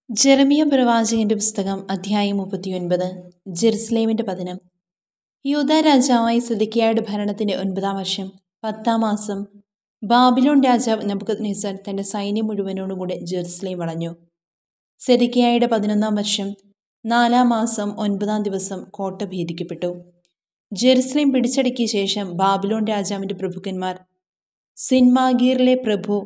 ജെറമിയ പ്രവാചകന്റെ പുസ്തകം അധ്യായം മുപ്പത്തിയൊൻപത് ജെറുസലേമിന്റെ പതനം യൂത രാജാവായ സിദിക്കിയായുടെ ഭരണത്തിന്റെ ഒൻപതാം വർഷം പത്താം മാസം ബാബിലോൺ രാജാവ് നബുക്കദ്നേസർ തന്റെ സൈന്യം മുഴുവനോടുകൂടെ ജെറുസലേം വളഞ്ഞു സെദിക്കിയായുടെ പതിനൊന്നാം വർഷം നാലാം മാസം ഒൻപതാം ദിവസം കോട്ട ഭേദിക്കപ്പെട്ടു ജെറുസലേം പിടിച്ചടക്കിയ ശേഷം ബാബിലോൺ രാജാവിന്റെ പ്രഭുക്കന്മാർ സിൻമാഗീറിലെ പ്രഭു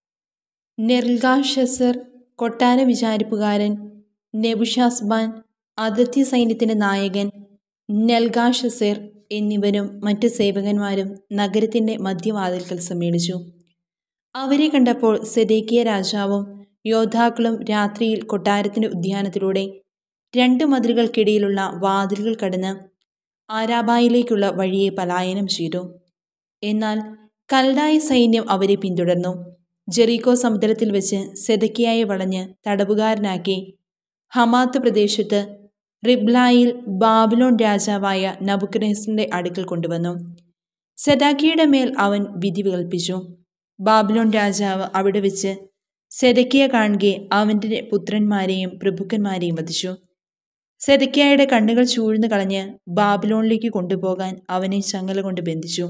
നെർഗാഷസർ കൊട്ടാര വിചാരിപ്പുകാരൻ നെബുഷാസ്ബാൻ അതിർത്തി സൈന്യത്തിന്റെ നായകൻ നെൽഗാഷസേർ എന്നിവരും മറ്റ് സേവകന്മാരും നഗരത്തിന്റെ മധ്യവാതിൽക്കൽ സമ്മേളിച്ചു അവരെ കണ്ടപ്പോൾ സെദേക്കിയ രാജാവും യോദ്ധാക്കളും രാത്രിയിൽ കൊട്ടാരത്തിന്റെ ഉദ്യാനത്തിലൂടെ രണ്ട് മതിലുകൾക്കിടയിലുള്ള വാതിലുകൾ കടന്ന് ആരാബായിലേക്കുള്ള വഴിയെ പലായനം ചെയ്തു എന്നാൽ കൽഡായ സൈന്യം അവരെ പിന്തുടർന്നു ജെറീക്കോ സമുദ്രത്തിൽ വെച്ച് സെതക്കിയായെ വളഞ്ഞ് തടവുകാരനാക്കി ഹമാത്ത് പ്രദേശത്ത് റിബ്ലായിൽ ബാബിലോൺ രാജാവായ നബുക്കനേസിന്റെ അടുക്കൽ കൊണ്ടുവന്നു സെദാക്കിയുടെ മേൽ അവൻ വിധി കൽപ്പിച്ചു ബാബിലോൺ രാജാവ് അവിടെ വെച്ച് സെദക്കിയ കാണുകെ അവൻ്റെ പുത്രന്മാരെയും പ്രഭുക്കന്മാരെയും വധിച്ചു സെദക്കിയായുടെ കണ്ണുകൾ ചൂഴ്ന്നു കളഞ്ഞ് ബാബിലോണിലേക്ക് കൊണ്ടുപോകാൻ അവനെ ചങ്ങല കൊണ്ട് ബന്ധിച്ചു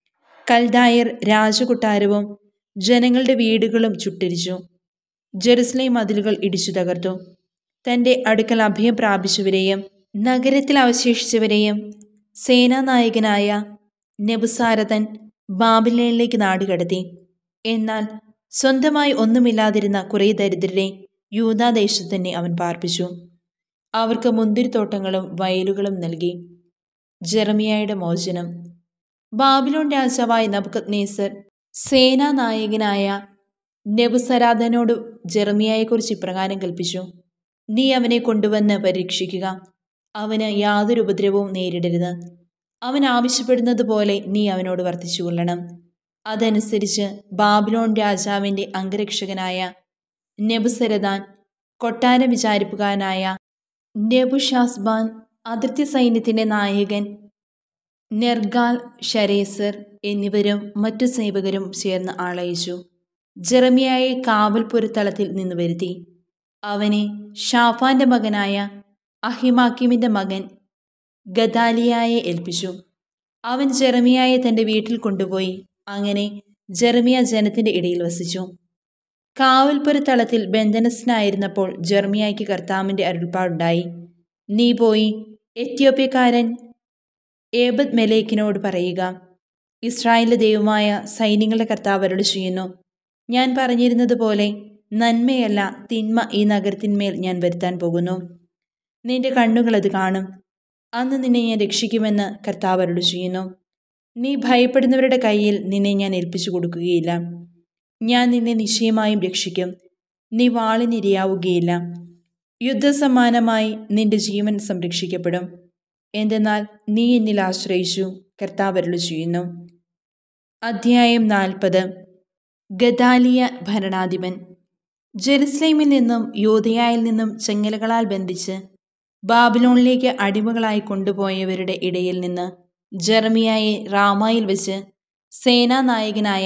കൽദായർ രാജകൊട്ടാരവും ജനങ്ങളുടെ വീടുകളും ചുട്ടരിച്ചു ജെറുസലേം മതിലുകൾ ഇടിച്ചു തകർത്തു തൻ്റെ അടുക്കൽ അഭയം പ്രാപിച്ചവരെയും നഗരത്തിൽ അവശേഷിച്ചവരെയും സേനാനായകനായ നെബുസാരതൻ ബാബിലേണിലേക്ക് നാടുകടത്തി എന്നാൽ സ്വന്തമായി ഒന്നുമില്ലാതിരുന്ന കുറേ ദരിദ്രരെ യൂതാദേശത്ത് തന്നെ അവൻ പാർപ്പിച്ചു അവർക്ക് മുന്തിരിത്തോട്ടങ്ങളും വയലുകളും നൽകി ജെറമിയായുടെ മോചനം ബാബിലോൺ രാജാവായ നബുക്കത് നേസർ സേനാനായകനായ നെബുസരാധനോട് ജെറമിയായെക്കുറിച്ച് ഇപ്രകാരം കൽപ്പിച്ചു നീ അവനെ കൊണ്ടുവന്ന് പരീക്ഷിക്കുക അവന് യാതൊരു ഉപദ്രവവും നേരിടരുത് അവൻ ആവശ്യപ്പെടുന്നത് പോലെ നീ അവനോട് വർദ്ധിച്ചു കൊള്ളണം അതനുസരിച്ച് ബാബിലോൺ രാജാവിൻ്റെ അംഗരക്ഷകനായ നെബുസരദാൻ കൊട്ടാര വിചാരിപ്പുകാരനായ നെബുഷാസ്ബാൻ അതിർത്തി സൈന്യത്തിൻ്റെ നായകൻ നെർഗാൽ ഷരേസർ എന്നിവരും മറ്റു സേവകരും ചേർന്ന് ആളയച്ചു ജെറമിയായെ കാവൽപുരത്തളത്തിൽ നിന്ന് വരുത്തി അവനെ ഷാഫാന്റെ മകനായ അഹിമാക്കിമിന്റെ മകൻ ഗദാലിയായെ ഏൽപ്പിച്ചു അവൻ ജെറമിയായെ തൻ്റെ വീട്ടിൽ കൊണ്ടുപോയി അങ്ങനെ ജെറമിയ ജനത്തിന്റെ ഇടയിൽ വസിച്ചു കാവൽപുരത്തളത്തിൽ ബന്ധനസ്ഥനായിരുന്നപ്പോൾ ജെർമിയായ്ക്ക് കർത്താവിൻ്റെ അരുൾപ്പാടുണ്ടായി നീ പോയി എത്യോപ്യക്കാരൻ ഏബദ് മെലേക്കിനോട് പറയുക ഇസ്രായേലിലെ ദൈവമായ സൈന്യങ്ങളുടെ കർത്താവ് അരുളി ചെയ്യുന്നു ഞാൻ പറഞ്ഞിരുന്നത് പോലെ നന്മയല്ല തിന്മ ഈ നഗരത്തിന്മേൽ ഞാൻ വരുത്താൻ പോകുന്നു നിന്റെ കണ്ണുകൾ അത് കാണും അന്ന് നിന്നെ ഞാൻ രക്ഷിക്കുമെന്ന് കർത്താവ് അരുളി ചെയ്യുന്നു നീ ഭയപ്പെടുന്നവരുടെ കയ്യിൽ നിന്നെ ഞാൻ ഏൽപ്പിച്ചു കൊടുക്കുകയില്ല ഞാൻ നിന്നെ നിശ്ചയമായും രക്ഷിക്കും നീ വാളിനിരയാവുകയില്ല യുദ്ധസമാനമായി നിന്റെ ജീവൻ സംരക്ഷിക്കപ്പെടും എന്തെന്നാൽ നീ എന്നിൽ ആശ്രയിച്ചു കർത്താവരുളു ചെയ്യുന്നു അധ്യായം നാൽപ്പത് ഗദാലിയ ഭരണാധിപൻ ജെറുസലേമിൽ നിന്നും യോധയായിൽ നിന്നും ചെങ്ങലകളാൽ ബന്ധിച്ച് ബാബിലോണിലേക്ക് അടിമകളായി കൊണ്ടുപോയവരുടെ ഇടയിൽ നിന്ന് ജെറമിയായെ റാമായിൽ വെച്ച് സേനാനായകനായ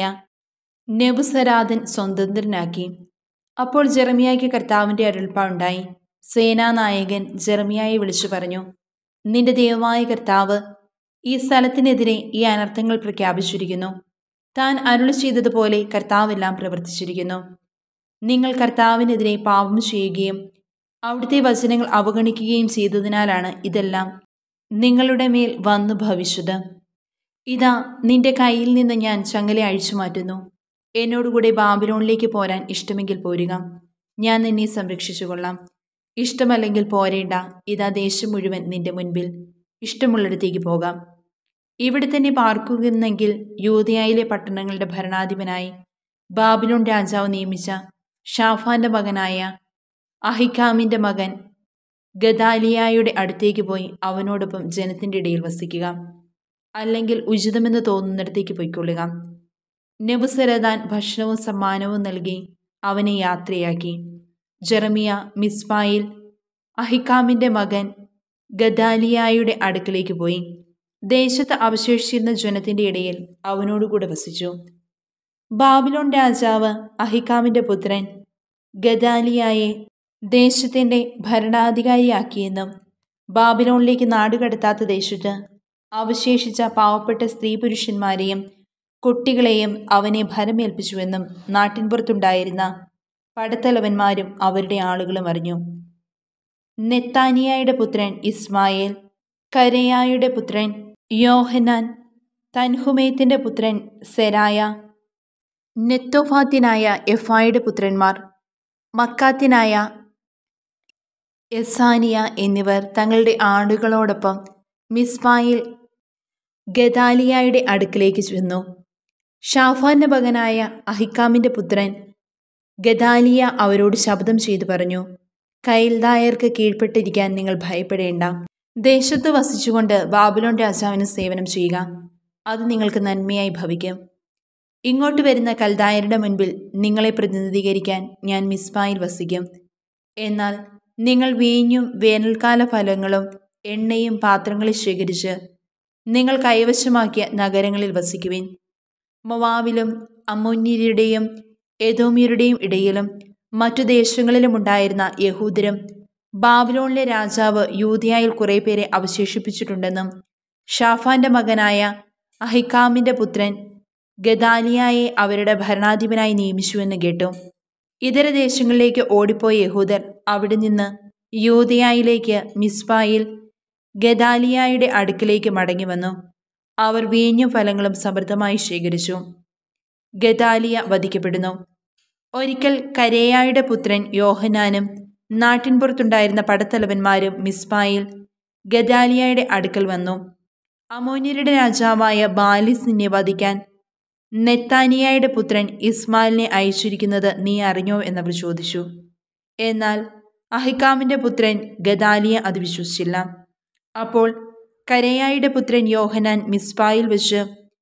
നെബുസരാദൻ സ്വതന്ത്രനാക്കി അപ്പോൾ ജെറമിയായ്ക്ക് കർത്താവിൻ്റെ അരുൾപ്പാടുണ്ടായി സേനാനായകൻ ജെറമിയായെ വിളിച്ചു പറഞ്ഞു നിന്റെ ദൈവമായ കർത്താവ് ഈ സ്ഥലത്തിനെതിരെ ഈ അനർത്ഥങ്ങൾ പ്രഖ്യാപിച്ചിരിക്കുന്നു താൻ അരുളി ചെയ്തതുപോലെ കർത്താവെല്ലാം പ്രവർത്തിച്ചിരിക്കുന്നു നിങ്ങൾ കർത്താവിനെതിരെ പാപം ചെയ്യുകയും അവിടുത്തെ വചനങ്ങൾ അവഗണിക്കുകയും ചെയ്തതിനാലാണ് ഇതെല്ലാം നിങ്ങളുടെ മേൽ വന്നു ഭവിച്ചത് ഇതാ നിന്റെ കയ്യിൽ നിന്ന് ഞാൻ ചങ്ങല അഴിച്ചു മാറ്റുന്നു എന്നോടുകൂടെ ബാബിലോണിലേക്ക് പോരാൻ ഇഷ്ടമെങ്കിൽ പോരുക ഞാൻ നിന്നെ സംരക്ഷിച്ചു കൊള്ളാം ഇഷ്ടമല്ലെങ്കിൽ പോരേണ്ട ഇതാ ദേശം മുഴുവൻ നിന്റെ മുൻപിൽ ഇഷ്ടമുള്ളിടത്തേക്ക് പോകാം ഇവിടെ തന്നെ പാർക്കുന്നെങ്കിൽ യൂതയായിലെ പട്ടണങ്ങളുടെ ഭരണാധിപനായി ബാബിലോൺ രാജാവ് നിയമിച്ച ഷാഫാന്റെ മകനായ അഹിക്കാമിന്റെ മകൻ ഗദാലിയായുടെ അടുത്തേക്ക് പോയി അവനോടൊപ്പം ജനത്തിൻ്റെ ഇടയിൽ വസിക്കുക അല്ലെങ്കിൽ ഉചിതമെന്ന് തോന്നുന്നിടത്തേക്ക് പൊയ്ക്കൊള്ളുക നെബുസരദാൻ ഭക്ഷണവും സമ്മാനവും നൽകി അവനെ യാത്രയാക്കി ജെറമിയ മിസ്ബായിൽ അഹിക്കാമിന്റെ മകൻ ഗദാലിയായുടെ അടുക്കലേക്ക് പോയി ദേശത്ത് അവശേഷിച്ചിരുന്ന ജനത്തിന്റെ ഇടയിൽ അവനോടുകൂടെ വസിച്ചു ബാബിലോൺ രാജാവ് അഹിക്കാമിന്റെ പുത്രൻ ഗദാലിയായെ ദേശത്തിൻ്റെ ഭരണാധികാരിയാക്കിയെന്നും ബാബിലോണിലേക്ക് നാടുകടത്താത്ത ദേശത്ത് അവശേഷിച്ച പാവപ്പെട്ട സ്ത്രീ പുരുഷന്മാരെയും കുട്ടികളെയും അവനെ ഭരമേൽപ്പിച്ചുവെന്നും നാട്ടിൻപുറത്തുണ്ടായിരുന്ന പടത്തലവന്മാരും അവരുടെ ആളുകളും അറിഞ്ഞു നെത്താനിയായുടെ പുത്രൻ ഇസ്മായേൽ കരയായുടെ പുത്രൻ യോഹനാൻ തൻഹുമേത്തിൻ്റെ പുത്രൻ സെരായ നെത്തോഫാത്തിനായ എഫായുടെ പുത്രന്മാർ മക്കാത്തിനായ എസാനിയ എന്നിവർ തങ്ങളുടെ ആടുകളോടൊപ്പം മിസ്മായിൽ ഗദാലിയായുടെ അടുക്കിലേക്ക് ചെന്നു ഷാഫാന്റെ മകനായ അഹിക്കാമിൻ്റെ പുത്രൻ ഗദാലിയ അവരോട് ശബ്ദം ചെയ്തു പറഞ്ഞു കൈൽദായർക്ക് കീഴ്പ്പെട്ടിരിക്കാൻ നിങ്ങൾ ഭയപ്പെടേണ്ട ദേശത്ത് വസിച്ചുകൊണ്ട് ബാബുലോൺ രാജാവിന് സേവനം ചെയ്യുക അത് നിങ്ങൾക്ക് നന്മയായി ഭവിക്കും ഇങ്ങോട്ട് വരുന്ന കൽദായരുടെ മുൻപിൽ നിങ്ങളെ പ്രതിനിധീകരിക്കാൻ ഞാൻ മിസ്ബായിൽ വസിക്കും എന്നാൽ നിങ്ങൾ വീഞ്ഞും വേനൽക്കാല ഫലങ്ങളും എണ്ണയും പാത്രങ്ങളിൽ ശേഖരിച്ച് നിങ്ങൾ കൈവശമാക്കിയ നഗരങ്ങളിൽ വസിക്കുവിൻ മൊവാവിലും അമ്മോന്യരുടെയും എതോമ്യരുടെയും ഇടയിലും മറ്റു ദേശങ്ങളിലും ഉണ്ടായിരുന്ന യഹൂദരും ബാബിലോണിലെ രാജാവ് യൂതിയായിൽ കുറേ പേരെ അവശേഷിപ്പിച്ചിട്ടുണ്ടെന്നും ഷാഫാന്റെ മകനായ അഹിക്കാമിന്റെ പുത്രൻ ഗദാലിയായെ അവരുടെ ഭരണാധിപനായി നിയമിച്ചുവെന്ന് കേട്ടു ഇതര ദേശങ്ങളിലേക്ക് ഓടിപ്പോയ യഹൂദർ അവിടെ നിന്ന് യൂതയായിലേക്ക് മിസ്ബായിൽ ഗദാലിയായുടെ അടുക്കിലേക്ക് മടങ്ങി വന്നു അവർ വീഞ്ഞും ഫലങ്ങളും സമൃദ്ധമായി ശേഖരിച്ചു ഗദാലിയ വധിക്കപ്പെടുന്നു ഒരിക്കൽ കരേയായുടെ പുത്രൻ യോഹനാനും നാട്ടിൻപുറത്തുണ്ടായിരുന്ന പടത്തലവന്മാരും മിസ്ബായിൽ ഗദാലിയയുടെ അടുക്കൽ വന്നു അമോന്യരുടെ രാജാവായ ബാലിസിനെ വധിക്കാൻ നെത്താനിയായുടെ പുത്രൻ ഇസ്മായിലിനെ അയച്ചിരിക്കുന്നത് നീ അറിഞ്ഞോ എന്നവർ ചോദിച്ചു എന്നാൽ അഹിക്കാമിന്റെ പുത്രൻ ഗദാലിയ അത് വിശ്വസിച്ചില്ല അപ്പോൾ കരയായുടെ പുത്രൻ യോഹനാൻ മിസ്ബായിൽ വെച്ച്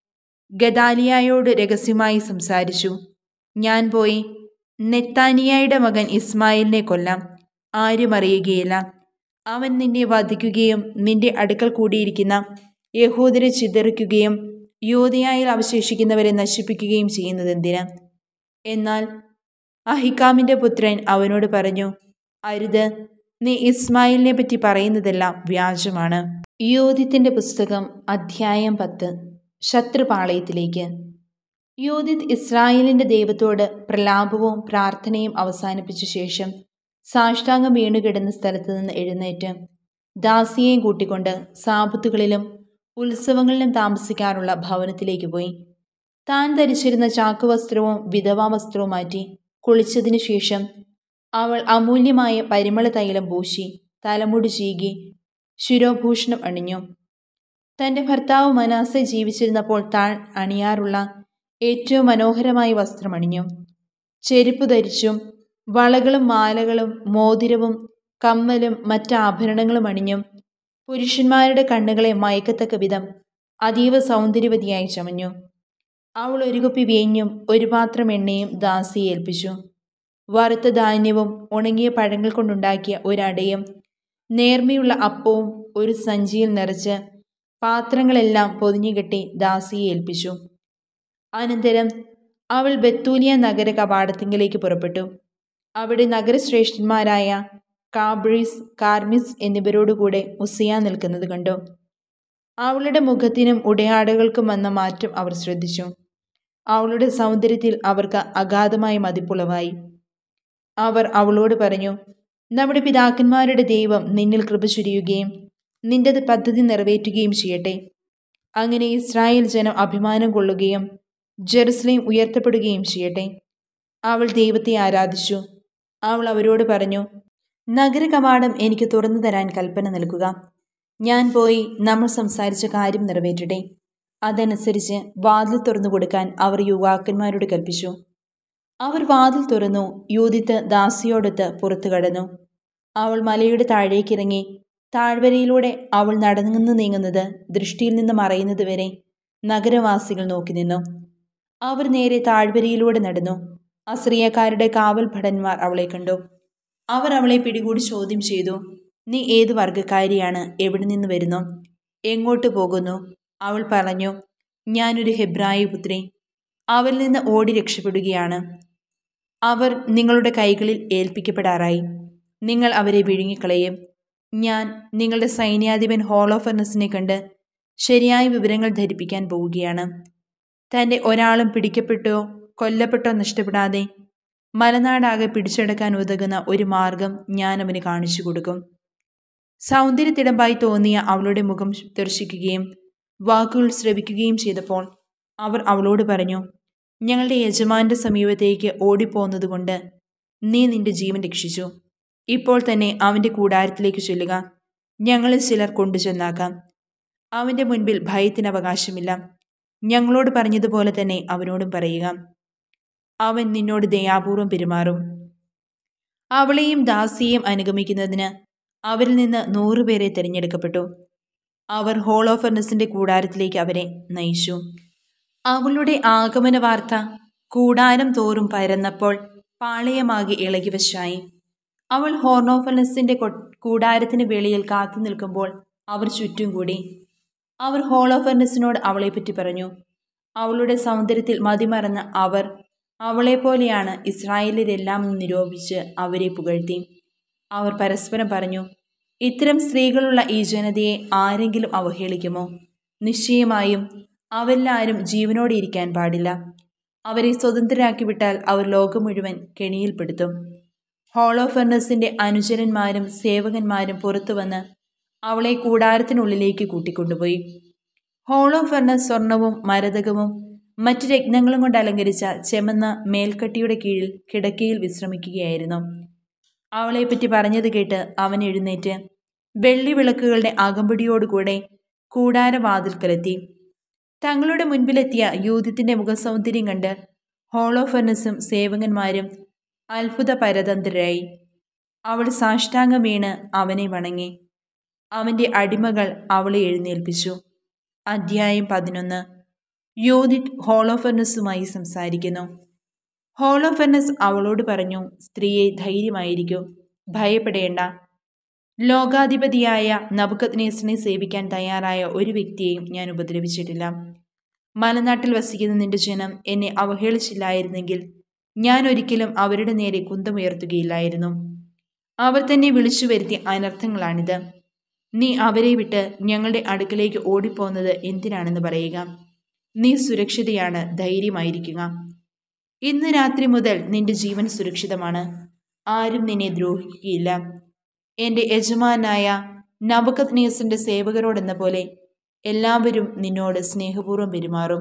ഗദാലിയായോട് രഹസ്യമായി സംസാരിച്ചു ഞാൻ പോയി നെത്താനിയായുടെ മകൻ ഇസ്മായിലിനെ കൊല്ലാം ആരും അറിയുകയില്ല അവൻ നിന്നെ വധിക്കുകയും നിന്റെ അടുക്കൽ കൂടിയിരിക്കുന്ന യഹൂദരെ ചിതറിക്കുകയും യൂതയായിൽ അവശേഷിക്കുന്നവരെ നശിപ്പിക്കുകയും ചെയ്യുന്നത് എന്തിന് എന്നാൽ അഹിക്കാമിന്റെ പുത്രൻ അവനോട് പറഞ്ഞു അരുത് നീ ഇസ്മായിലിനെ പറ്റി പറയുന്നതെല്ലാം വ്യാജമാണ് യോദിത്തിന്റെ പുസ്തകം അധ്യായം പത്ത് ശത്രുപാളയത്തിലേക്ക് യോദിത് ഇസ്രായേലിന്റെ ദൈവത്തോട് പ്രലാപവും പ്രാർത്ഥനയും അവസാനിപ്പിച്ച ശേഷം സാഷ്ടാംഗം വീണുകിടന്ന സ്ഥലത്ത് നിന്ന് എഴുന്നേറ്റ് ദാസിയെയും കൂട്ടിക്കൊണ്ട് സാപത്തുകളിലും ഉത്സവങ്ങളിലും താമസിക്കാറുള്ള ഭവനത്തിലേക്ക് പോയി താൻ ധരിച്ചിരുന്ന ചാക്കുവസ്ത്രവും വിധവാ വസ്ത്രവും മാറ്റി കുളിച്ചതിനു ശേഷം അവൾ അമൂല്യമായ പരിമള തൈലം പൂശി തലമുടി ചീകി ശിരോഭൂഷണം അണിഞ്ഞു തൻ്റെ ഭർത്താവ് മനാസെ ജീവിച്ചിരുന്നപ്പോൾ താൻ അണിയാറുള്ള ഏറ്റവും മനോഹരമായ വസ്ത്രം അണിഞ്ഞു ചെരുപ്പ് ധരിച്ചും വളകളും മാലകളും മോതിരവും കമ്മലും മറ്റ് ആഭരണങ്ങളും അണിഞ്ഞും പുരുഷന്മാരുടെ കണ്ണുകളെ മയക്കത്തക്ക വിധം അതീവ സൗന്ദര്യവതിയായി ചമഞ്ഞു അവൾ ഒരു കുപ്പി വീഞ്ഞും ഒരു പാത്രം എണ്ണയും ദാസിയെ ഏൽപ്പിച്ചു വറുത്ത ധാന്യവും ഉണങ്ങിയ പഴങ്ങൾ കൊണ്ടുണ്ടാക്കിയ ഒരടയും നേർമയുള്ള അപ്പവും ഒരു സഞ്ചിയിൽ നിറച്ച് പാത്രങ്ങളെല്ലാം പൊതിഞ്ഞുകെട്ടി ദാസിയെ ഏൽപ്പിച്ചു അനന്തരം അവൾ ബത്തൂലിയ നഗര കവാടത്തിങ്കിലേക്ക് പുറപ്പെട്ടു അവിടെ നഗരശ്രേഷ്ഠന്മാരായ കാബ്രീസ് കാർമിസ് എന്നിവരോടുകൂടെ ഉസിയ നിൽക്കുന്നത് കണ്ടു അവളുടെ മുഖത്തിനും ഉടയാടകൾക്കും വന്ന മാറ്റം അവർ ശ്രദ്ധിച്ചു അവളുടെ സൗന്ദര്യത്തിൽ അവർക്ക് അഗാധമായ മതിപ്പുളവായി അവർ അവളോട് പറഞ്ഞു നമ്മുടെ പിതാക്കന്മാരുടെ ദൈവം നിന്നിൽ കൃപ ചുരിയുകയും നിന്റെ പദ്ധതി നിറവേറ്റുകയും ചെയ്യട്ടെ അങ്ങനെ ഇസ്രായേൽ ജനം അഭിമാനം കൊള്ളുകയും ജെറുസലേം ഉയർത്തപ്പെടുകയും ചെയ്യട്ടെ അവൾ ദൈവത്തെ ആരാധിച്ചു അവൾ അവരോട് പറഞ്ഞു നഗര കവാടം എനിക്ക് തുറന്നു തരാൻ കൽപ്പന നൽകുക ഞാൻ പോയി നമ്മൾ സംസാരിച്ച കാര്യം നിറവേറ്റട്ടെ അതനുസരിച്ച് വാതിൽ തുറന്നു കൊടുക്കാൻ അവർ യുവാക്കന്മാരോട് കൽപ്പിച്ചു അവർ വാതിൽ തുറന്നു യൂതിത്ത് ദാസിയോടൊത്ത് പുറത്തു കടന്നു അവൾ മലയുടെ താഴേക്കിറങ്ങി താഴ്വരയിലൂടെ അവൾ നടന്നു നീങ്ങുന്നത് ദൃഷ്ടിയിൽ നിന്ന് മറയുന്നത് വരെ നഗരവാസികൾ നോക്കി നിന്നു അവർ നേരെ താഴ്വരയിലൂടെ നടന്നു അസ്രിയക്കാരുടെ കാവൽ ഭടന്മാർ അവളെ കണ്ടു അവർ അവളെ പിടികൂടി ചോദ്യം ചെയ്തു നീ ഏത് വർഗക്കാരിയാണ് എവിടെ നിന്ന് വരുന്നു എങ്ങോട്ട് പോകുന്നു അവൾ പറഞ്ഞു ഞാനൊരു ഹെബ്രായ പുത്രി അവരിൽ നിന്ന് ഓടി രക്ഷപ്പെടുകയാണ് അവർ നിങ്ങളുടെ കൈകളിൽ ഏൽപ്പിക്കപ്പെടാറായി നിങ്ങൾ അവരെ വിഴുങ്ങിക്കളയും ഞാൻ നിങ്ങളുടെ സൈന്യാധിപൻ ഹോളോഫർണസിനെ കണ്ട് ശരിയായ വിവരങ്ങൾ ധരിപ്പിക്കാൻ പോവുകയാണ് തൻ്റെ ഒരാളും പിടിക്കപ്പെട്ടോ കൊല്ലപ്പെട്ടോ നഷ്ടപ്പെടാതെ മലനാടാകെ പിടിച്ചെടുക്കാൻ ഉതകുന്ന ഒരു മാർഗം ഞാൻ അവന് കാണിച്ചു കൊടുക്കും സൗന്ദര്യത്തിടമ്പായി തോന്നിയ അവളുടെ മുഖം ദർശിക്കുകയും വാക്കുകൾ ശ്രവിക്കുകയും ചെയ്തപ്പോൾ അവർ അവളോട് പറഞ്ഞു ഞങ്ങളുടെ യജമാന്റെ സമീപത്തേക്ക് ഓടിപ്പോന്നതുകൊണ്ട് നീ നിന്റെ ജീവൻ രക്ഷിച്ചു ഇപ്പോൾ തന്നെ അവൻ്റെ കൂടാരത്തിലേക്ക് ചൊല്ലുക ഞങ്ങളിൽ ചിലർ കൊണ്ടുചെന്നാക്കാം അവൻ്റെ മുൻപിൽ ഭയത്തിന് അവകാശമില്ല ഞങ്ങളോട് പറഞ്ഞതുപോലെ തന്നെ അവനോടും പറയുക അവൻ നിന്നോട് ദയാപൂർവം പെരുമാറും അവളെയും ദാസിയെയും അനുഗമിക്കുന്നതിന് അവരിൽ നിന്ന് നൂറുപേരെ തിരഞ്ഞെടുക്കപ്പെട്ടു അവർ ഹോളോഫർണസിന്റെ കൂടാരത്തിലേക്ക് അവരെ നയിച്ചു അവളുടെ ആഗമന വാർത്ത കൂടാരം തോറും പരന്നപ്പോൾ പാളയമാകെ ഇളകിവശായി അവൾ ഹോർണോഫർണസിന്റെ കൂടാരത്തിന് വെളിയിൽ കാത്തു നിൽക്കുമ്പോൾ അവർ ചുറ്റും കൂടി അവർ ഹോളോഫർണസിനോട് അവളെപ്പറ്റി പറഞ്ഞു അവളുടെ സൗന്ദര്യത്തിൽ മതിമറന്ന അവർ അവളെപ്പോലെയാണ് ഇസ്രായേലിലെല്ലാം നിരോപിച്ച് അവരെ പുകഴ്ത്തി അവർ പരസ്പരം പറഞ്ഞു ഇത്തരം സ്ത്രീകളുള്ള ഈ ജനതയെ ആരെങ്കിലും അവഹേളിക്കുമോ നിശ്ചയമായും അവരെല്ലാവരും ജീവനോടെ ഇരിക്കാൻ പാടില്ല അവരെ സ്വതന്ത്രരാക്കി വിട്ടാൽ അവർ ലോകം മുഴുവൻ കെണിയിൽപ്പെടുത്തും ഹോളോഫെർണസിന്റെ അനുചരന്മാരും സേവകന്മാരും പുറത്തു വന്ന് അവളെ കൂടാരത്തിനുള്ളിലേക്ക് കൂട്ടിക്കൊണ്ടുപോയി ഹോളോഫെർണസ് സ്വർണവും മരതകവും മറ്റു രത്നങ്ങളും കൊണ്ട് അലങ്കരിച്ച ചെമന്ന മേൽക്കട്ടിയുടെ കീഴിൽ കിടക്കയിൽ വിശ്രമിക്കുകയായിരുന്നു അവളെപ്പറ്റി പറഞ്ഞത് കേട്ട് അവൻ എഴുന്നേറ്റ് വെള്ളി വിളക്കുകളുടെ അകമ്പടിയോടുകൂടെ കൂടാരവാതിൽക്കലെത്തി തങ്ങളുടെ മുൻപിലെത്തിയ യൂതിത്തിന്റെ മുഖസൗന്ദര്യം കണ്ട് ഹോളോഫർണസും സേവകന്മാരും അത്ഭുത പരതന്ത്രരായി അവൾ സാഷ്ടാംഗം വീണ് അവനെ വണങ്ങി അവന്റെ അടിമകൾ അവളെ എഴുന്നേൽപ്പിച്ചു അധ്യായം പതിനൊന്ന് യോദിറ്റ് ഹോളോഫർണസുമായി സംസാരിക്കുന്നു ഹോളോഫർണസ് അവളോട് പറഞ്ഞു സ്ത്രീയെ ധൈര്യമായിരിക്കൂ ഭയപ്പെടേണ്ട ലോകാധിപതിയായ നബുക്കത്നേസിനെ സേവിക്കാൻ തയ്യാറായ ഒരു വ്യക്തിയെയും ഞാൻ ഉപദ്രവിച്ചിട്ടില്ല മലനാട്ടിൽ വസിക്കുന്ന നിന്റെ ജനം എന്നെ അവഹേളിച്ചില്ലായിരുന്നെങ്കിൽ ഞാൻ ഒരിക്കലും അവരുടെ നേരെ കുന്തമുയർത്തുകയില്ലായിരുന്നു അവർ തന്നെ വിളിച്ചു വരുത്തിയ അനർത്ഥങ്ങളാണിത് നീ അവരെ വിട്ട് ഞങ്ങളുടെ അടുക്കലേക്ക് ഓടിപ്പോകുന്നത് എന്തിനാണെന്ന് പറയുക നീ സുരക്ഷിതയാണ് ധൈര്യമായിരിക്കുക ഇന്ന് രാത്രി മുതൽ നിന്റെ ജീവൻ സുരക്ഷിതമാണ് ആരും നിന്നെ ദ്രോഹിക്കുകയില്ല എൻ്റെ യജമാനായ നബക്കത്നേസിൻ്റെ സേവകരോടെന്ന പോലെ എല്ലാവരും നിന്നോട് സ്നേഹപൂർവ്വം പെരുമാറും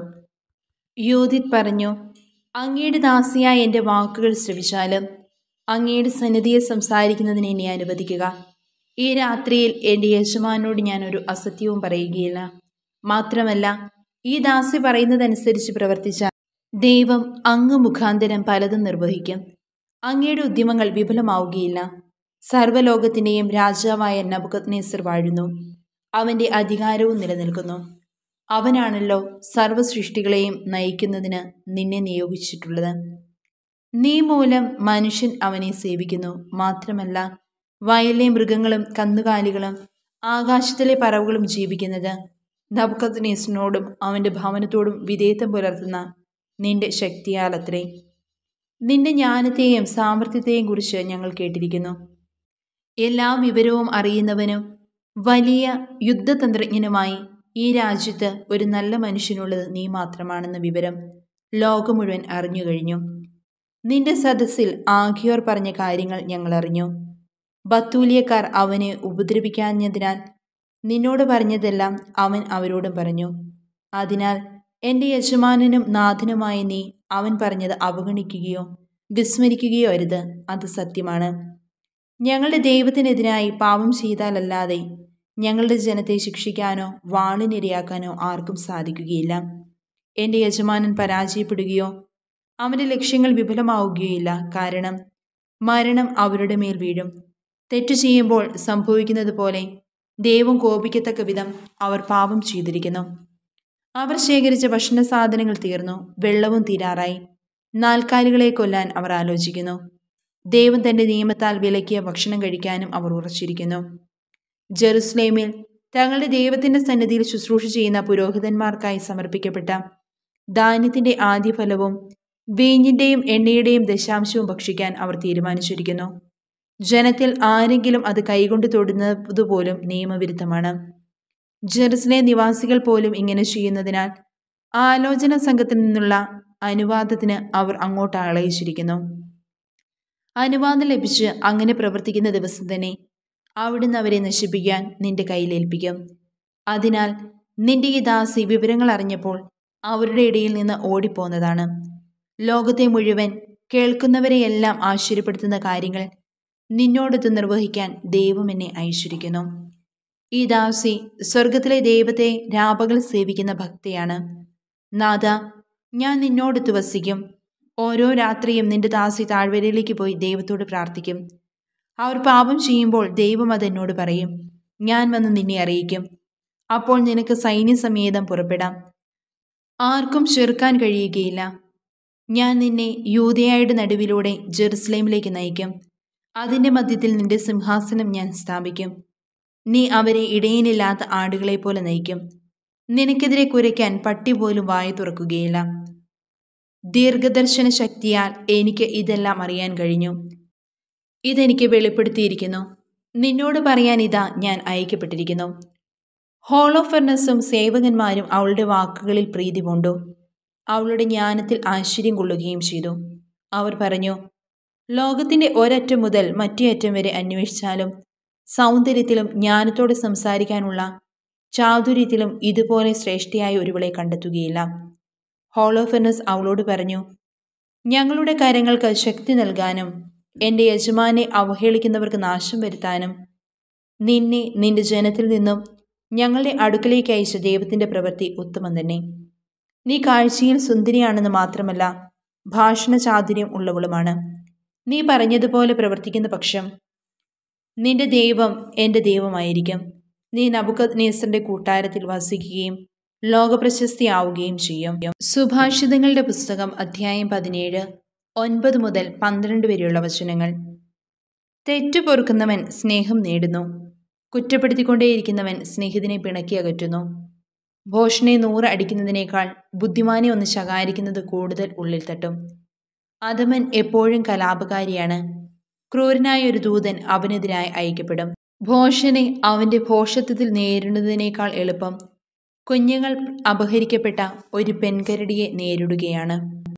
യോധിത് പറഞ്ഞു അങ്ങയുടെ ദാസിയായ എൻ്റെ വാക്കുകൾ ശ്രവിച്ചാലും അങ്ങയുടെ സന്നിധിയെ സംസാരിക്കുന്നതിന് എന്നെ അനുവദിക്കുക ഈ രാത്രിയിൽ എൻ്റെ യജമാനോട് ഞാൻ ഒരു അസത്യവും പറയുകയില്ല മാത്രമല്ല ഈ ദാസി പറയുന്നതനുസരിച്ച് പ്രവർത്തിച്ച ദൈവം അങ്ങ് മുഖാന്തരം പലതും നിർവഹിക്കും അങ്ങയുടെ ഉദ്യമങ്ങൾ വിപുലമാവുകയില്ല സർവ്വലോകത്തിൻ്റെയും രാജാവായ നബുക്കത്നേസർ വാഴുന്നു അവൻ്റെ അധികാരവും നിലനിൽക്കുന്നു അവനാണല്ലോ സർവ്വസൃഷ്ടികളെയും നയിക്കുന്നതിന് നിന്നെ നിയോഗിച്ചിട്ടുള്ളത് നീ മൂലം മനുഷ്യൻ അവനെ സേവിക്കുന്നു മാത്രമല്ല വയലിലെ മൃഗങ്ങളും കന്നുകാലികളും ആകാശത്തിലെ പറവുകളും ജീവിക്കുന്നത് നബുക്കത്നേസിനോടും അവൻ്റെ ഭവനത്തോടും വിധേയത്വം പുലർത്തുന്ന നിന്റെ ശക്തിയാലത്രേ നിന്റെ ജ്ഞാനത്തെയും സാമർഥ്യത്തെയും കുറിച്ച് ഞങ്ങൾ കേട്ടിരിക്കുന്നു എല്ലാ വിവരവും അറിയുന്നവനും വലിയ യുദ്ധതന്ത്രജ്ഞനുമായി ഈ രാജ്യത്ത് ഒരു നല്ല മനുഷ്യനുള്ളത് നീ മാത്രമാണെന്ന വിവരം ലോകം മുഴുവൻ അറിഞ്ഞു കഴിഞ്ഞു നിന്റെ സദസ്സിൽ ആഖിയോർ പറഞ്ഞ കാര്യങ്ങൾ ഞങ്ങൾ അറിഞ്ഞു ബത്തൂലിയക്കാർ അവനെ ഉപദ്രവിക്കാഞ്ഞതിനാൽ നിന്നോട് പറഞ്ഞതെല്ലാം അവൻ അവരോടും പറഞ്ഞു അതിനാൽ എൻ്റെ യജമാനനും നാഥനുമായ നീ അവൻ പറഞ്ഞത് അവഗണിക്കുകയോ വിസ്മരിക്കുകയോ അരുത് അത് സത്യമാണ് ഞങ്ങളുടെ ദൈവത്തിനെതിരായി പാപം ചെയ്താലല്ലാതെ ഞങ്ങളുടെ ജനത്തെ ശിക്ഷിക്കാനോ വാളിനിരയാക്കാനോ ആർക്കും സാധിക്കുകയില്ല എൻ്റെ യജമാനൻ പരാജയപ്പെടുകയോ അവൻ്റെ ലക്ഷ്യങ്ങൾ വിഫലമാവുകയില്ല കാരണം മരണം അവരുടെ മേൽ വീഴും തെറ്റു ചെയ്യുമ്പോൾ സംഭവിക്കുന്നത് പോലെ ദൈവം കോപിക്കത്തക്ക വിധം അവർ പാപം ചെയ്തിരിക്കുന്നു അവർ ശേഖരിച്ച ഭക്ഷണ സാധനങ്ങൾ തീർന്നു വെള്ളവും തീരാറായി നാൽക്കാലികളെ കൊല്ലാൻ അവർ ആലോചിക്കുന്നു ദൈവം തന്റെ നിയമത്താൽ വിലക്കിയ ഭക്ഷണം കഴിക്കാനും അവർ ഉറച്ചിരിക്കുന്നു ജെറുസലേമിൽ തങ്ങളുടെ ദൈവത്തിന്റെ സന്നിധിയിൽ ശുശ്രൂഷ ചെയ്യുന്ന പുരോഹിതന്മാർക്കായി സമർപ്പിക്കപ്പെട്ട ധാന്യത്തിന്റെ ആദ്യഫലവും വീഞ്ഞിന്റെയും എണ്ണയുടെയും ദശാംശവും ഭക്ഷിക്കാൻ അവർ തീരുമാനിച്ചിരിക്കുന്നു ജനത്തിൽ ആരെങ്കിലും അത് കൈകൊണ്ട് തൊടുന്നത് പോലും നിയമവിരുദ്ധമാണ് ജെറുസലേം നിവാസികൾ പോലും ഇങ്ങനെ ചെയ്യുന്നതിനാൽ ആലോചന സംഘത്തിൽ നിന്നുള്ള അനുവാദത്തിന് അവർ അങ്ങോട്ട് ആളയിച്ചിരിക്കുന്നു അനുവാദം ലഭിച്ച് അങ്ങനെ പ്രവർത്തിക്കുന്ന ദിവസം തന്നെ അവിടുന്ന് അവരെ നശിപ്പിക്കാൻ നിന്റെ കയ്യിലേൽപ്പിക്കും അതിനാൽ നിന്റെ ഈ ദാസി വിവരങ്ങൾ അറിഞ്ഞപ്പോൾ അവരുടെ ഇടയിൽ നിന്ന് ഓടിപ്പോന്നതാണ് ലോകത്തെ മുഴുവൻ കേൾക്കുന്നവരെയെല്ലാം ആശ്ചര്യപ്പെടുത്തുന്ന കാര്യങ്ങൾ നിന്നോടൊത്ത് നിർവഹിക്കാൻ ദൈവം എന്നെ അയച്ചിരിക്കുന്നു ഈ ദാസി സ്വർഗത്തിലെ ദൈവത്തെ രാപകൽ സേവിക്കുന്ന ഭക്തയാണ് നാഥ ഞാൻ നിന്നോടൊത്ത് വസിക്കും ഓരോ രാത്രിയും നിന്റെ ദാസി താഴ്വരയിലേക്ക് പോയി ദൈവത്തോട് പ്രാർത്ഥിക്കും അവർ പാപം ചെയ്യുമ്പോൾ ദൈവം അത് എന്നോട് പറയും ഞാൻ വന്ന് നിന്നെ അറിയിക്കും അപ്പോൾ നിനക്ക് സൈന്യസമേതം പുറപ്പെടാം ആർക്കും ചെറുക്കാൻ കഴിയുകയില്ല ഞാൻ നിന്നെ യൂതയായുടെ നടുവിലൂടെ ജെറുസലേമിലേക്ക് നയിക്കും അതിൻ്റെ മധ്യത്തിൽ നിന്റെ സിംഹാസനം ഞാൻ സ്ഥാപിക്കും നീ അവരെ ഇടയനില്ലാത്ത ആടുകളെ പോലെ നയിക്കും നിനക്കെതിരെ കുരയ്ക്കാൻ പട്ടി പോലും വായ തുറക്കുകയില്ല ദീർഘദർശന ശക്തിയാൽ എനിക്ക് ഇതെല്ലാം അറിയാൻ കഴിഞ്ഞു ഇതെനിക്ക് വെളിപ്പെടുത്തിയിരിക്കുന്നു നിന്നോട് പറയാൻ ഇതാ ഞാൻ അയക്കപ്പെട്ടിരിക്കുന്നു ഹോളോഫെർണസും സേവകന്മാരും അവളുടെ വാക്കുകളിൽ പ്രീതി കൊണ്ടു അവളുടെ ജ്ഞാനത്തിൽ ആശ്ചര്യം കൊള്ളുകയും ചെയ്തു അവർ പറഞ്ഞു ലോകത്തിൻ്റെ ഒരറ്റം മുതൽ മറ്റേ അറ്റം വരെ അന്വേഷിച്ചാലും സൗന്ദര്യത്തിലും ജ്ഞാനത്തോടെ സംസാരിക്കാനുള്ള ചാതുര്യത്തിലും ഇതുപോലെ ശ്രേഷ്ഠയായ ഒരുവളെ കണ്ടെത്തുകയില്ല ഹോളോഫെർണസ് അവളോട് പറഞ്ഞു ഞങ്ങളുടെ കരങ്ങൾക്ക് ശക്തി നൽകാനും എൻ്റെ യജമാനെ അവഹേളിക്കുന്നവർക്ക് നാശം വരുത്താനും നിന്നെ നിന്റെ ജനത്തിൽ നിന്നും ഞങ്ങളുടെ അടുക്കലേക്ക് അയച്ച ദൈവത്തിൻ്റെ പ്രവൃത്തി ഉത്തമം തന്നെ നീ കാഴ്ചയിൽ സുന്ദരിയാണെന്ന് മാത്രമല്ല ഭാഷണ ചാതുര്യം ഉള്ളവളുമാണ് നീ പറഞ്ഞതുപോലെ പ്രവർത്തിക്കുന്ന പക്ഷം നിന്റെ ദൈവം എൻ്റെ ദൈവമായിരിക്കും നീ നബുക്കത് നേസറിന്റെ കൂട്ടാരത്തിൽ വസിക്കുകയും ലോകപ്രശസ്തിയാവുകയും ചെയ്യും സുഭാഷിതങ്ങളുടെ പുസ്തകം അധ്യായം പതിനേഴ് ഒൻപത് മുതൽ പന്ത്രണ്ട് വരെയുള്ള വചനങ്ങൾ തെറ്റു പൊറുക്കുന്നവൻ സ്നേഹം നേടുന്നു കുറ്റപ്പെടുത്തിക്കൊണ്ടേയിരിക്കുന്നവൻ സ്നേഹിതനെ പിണക്കി അകറ്റുന്നു ഭോഷനെ നൂറ് അടിക്കുന്നതിനേക്കാൾ ബുദ്ധിമാനെ ഒന്ന് ശകാരിക്കുന്നത് കൂടുതൽ ഉള്ളിൽ തട്ടും അധമൻ എപ്പോഴും കലാപകാരിയാണ് ക്രൂരനായ ഒരു ദൂതൻ അവനെതിരായി അയക്കപ്പെടും ഭോഷനെ അവന്റെ ഭോഷത്വത്തിൽ നേരിടുന്നതിനേക്കാൾ എളുപ്പം കുഞ്ഞുങ്ങൾ അപഹരിക്കപ്പെട്ട ഒരു പെൺകരടിയെ നേരിടുകയാണ്